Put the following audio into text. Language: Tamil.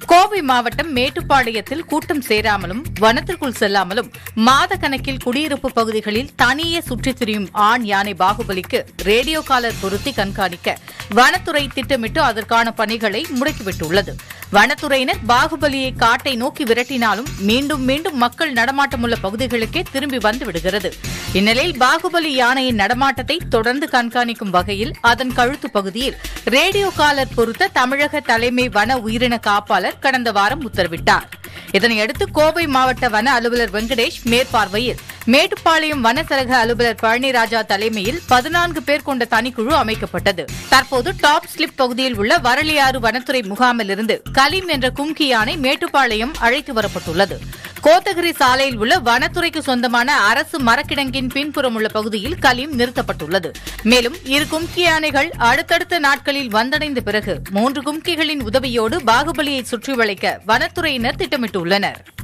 கோவை மாவட்டம் மேட்டுப்பாளையத்தில் கூட்டம் சேராமலும் வனத்திற்குள் செல்லாமலும் மாத கணக்கில் குடியிருப்பு பகுதிகளில் தனியே சுற்றித் திரியும் ஆண் யானை பாகுபலிக்கு ரேடியோ காலர் பொருத்தி கண்காணிக்க வனத்துறை திட்டமிட்டு அதற்கான பணிகளை முடுக்கிவிட்டுள்ளது வனத்துறையினர் பாகுபலியை காட்டை நோக்கி விரட்டினாலும் மீண்டும் மீண்டும் மக்கள் நடமாட்டமுள்ள பகுதிகளுக்கே திரும்பி வந்து விடுகிறது இந்நிலையில் பாகுபலி யானையின் நடமாட்டத்தை தொடர்ந்து கண்காணிக்கும் வகையில் அதன் கழுத்து பகுதியில் ரேடியோ காலர் பொருத்த தமிழக தலைமை வன உயிரின காப்பாளர் கடந்த வாரம் உத்தரவிட்டார் இதனையடுத்து கோவை மாவட்ட வன அலுவலர் வெங்கடேஷ் மேற்பார்வையில் மேட்டுப்பாளையம் வனச்சரக அலுவலர் பழனிராஜா தலைமையில் பதினான்கு பேர் கொண்ட தனிக்குழு அமைக்கப்பட்டது தற்போது டாப் ஸ்லிப் பகுதியில் உள்ள வரலியாறு வனத்துறை முகாமிலிருந்து கலீம் என்ற கும்கி யானை மேட்டுப்பாளையம் அழைத்து வரப்பட்டுள்ளது கோத்தகிரி சாலையில் உள்ள வனத்துறைக்கு சொந்தமான அரசு மரக்கிடங்கின் பின்புறம் உள்ள பகுதியில் கலீம் நிறுத்தப்பட்டுள்ளது மேலும் இரு கும்கி யானைகள் அடுத்தடுத்த நாட்களில் வந்தடைந்த பிறகு மூன்று கும்கிகளின் உதவியோடு பாகுபலியை சுற்றி வளைக்க வனத்துறையினர் திட்டமிட்டுள்ளனர்